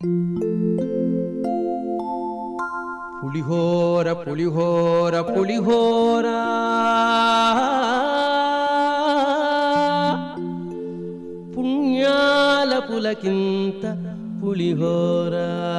పులిహోర పులిహోర పులిహోర పుణ్యాల పులకింత పులిహోర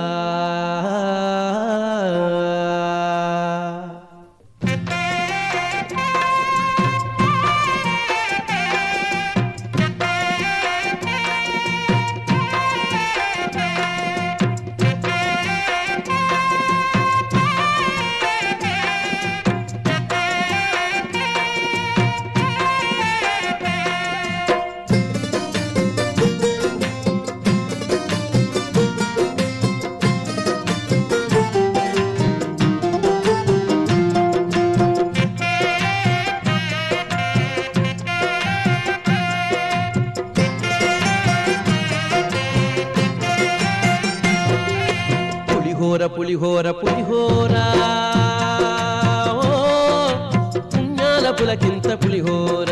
పులిహోర పులిహోర పులిహోర ఓ, పుణ్యాల పులకింత పులిహోర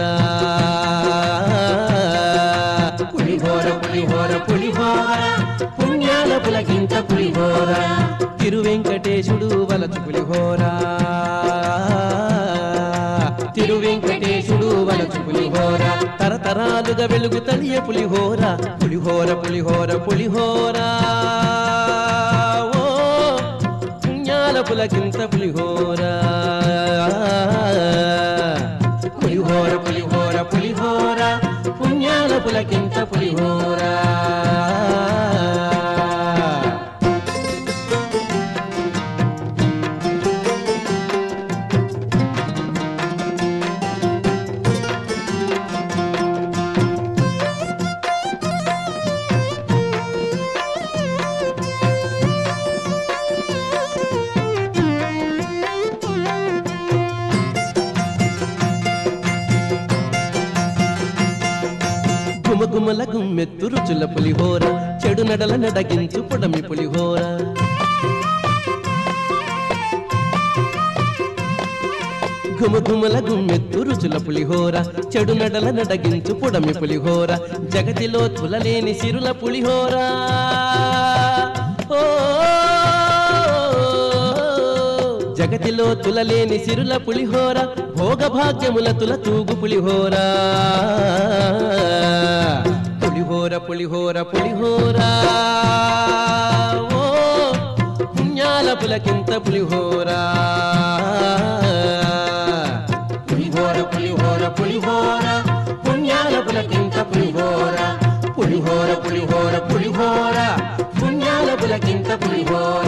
పులిహోర పులిహోర పులిహోర పుణ్యాల పులకింత పులిహోర తిరువెంకటేశుడు వలచు పులిహోర తిరువెంకటేశుడు వలచు పులిహోర తరతరాలుగా వెలుగు తలియ పులిహోర పులిహోర పులిహోర పులిహోర ఓ పుణ్యాల పులకింత పులిహోర పులిహోర పులిహోర పులిహోర పుణ్యాల పులకింత పులిహోర గుమగుమల గుమ్మెత్తు రుచుల పులిహోర చెడు నడల నడగించు పొడమి పులిహోర గుమగుమల గుమ్మెత్తు రుచుల పులిహోర చెడు నడల నడగించు పొడమి పులిహోర జగతిలో తులలేని సిరుల పులిహోర ఓ జగతిలో తులలేని సిరుల పులిహోర భోగభాగ్యముల తుల తూగు పులిహోర పులిహోర పులిహోర పులిహోర ఓ పుణ్యాల పులకింత పులిహోర పులిహోర పులిహోర పులిహోర పుణ్యాల పులకింత పులిహోర పులిహోర పులిహోర పులిహోర పుణ్యాల పులకింత పులిహోర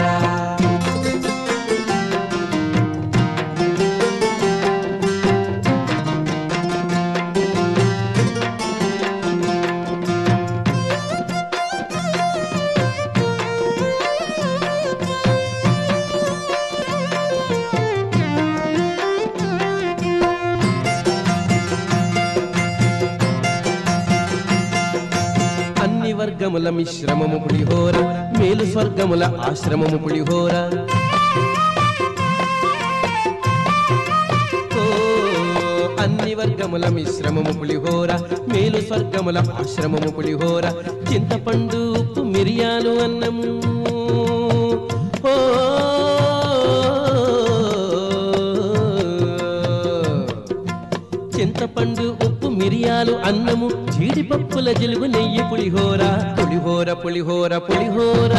అన్ని వర్గముల మిశ్రమము పులిహోర మేలు స్వర్గముల ఆశ్రమము పులిహోర ఓ, అన్ని వర్గముల మిశ్రమము పులిహోర మేలు స్వర్గముల ఆశ్రమము పులిహోర చింతపండు ఉప్పు మిరియాలు అన్నము ఓ చింతపండు ఉప్పు మిరియాలు అన్నము జీడిపప్పుల జిలుగు నెయ్యి పులిహోర పులిహోర పులిహోర పులిహోర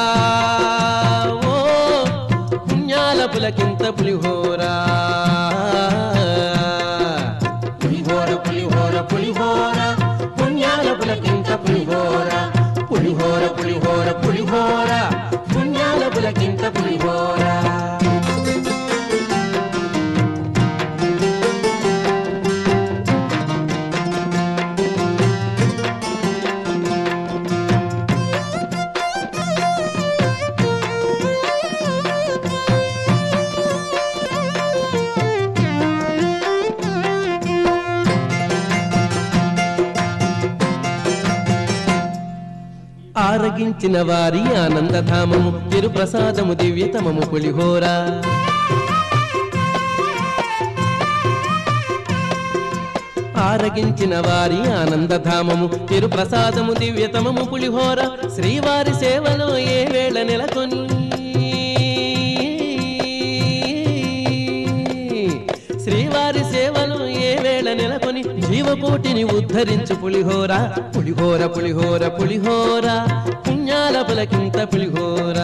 ఓ పుణ్యాల పులకింత పులిహోర పులిహోర పులిహోర పులిహోర పుణ్యాల పులకింత పులిహోర పులిహోర పులిహోర పులిహోర పుణ్యాల పులకింత పులిహోర ఆరగించిన వారి ఆనందధామము తిరుప్రసాదము దివ్యతమము పులిహోర ఆరగించిన వారి ఆనందధామము తిరు ప్రసాదము దివ్యతమము పులిహోర శ్రీవారి సేవలో ఏ వేళ నెలకొని శ్రీవారి సేవలు ఏ వేళ నెలకొని జీవకోటిని ఉద్ధరించు పులిహోర పులిహోర పులిహోర పులిహోర పుణ్యాల పులకింత పులిహోర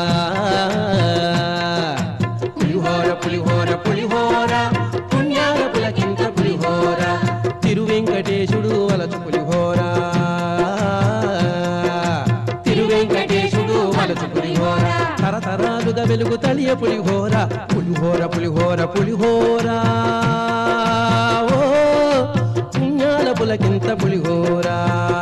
పులిహోర పులిహోర పులిహోర పుణ్యాల పులకింత పులిహోర తిరువెంకటేశుడు వలచు పులిహోర తిరువెంకటేశుడు వలచు పులిహోర తరతరాలుగా వెలుగు తలియ పులిహోర పులిహోర పులిహోర పులిహోర ఓ పుణ్యాల పులకింత పులిహోరా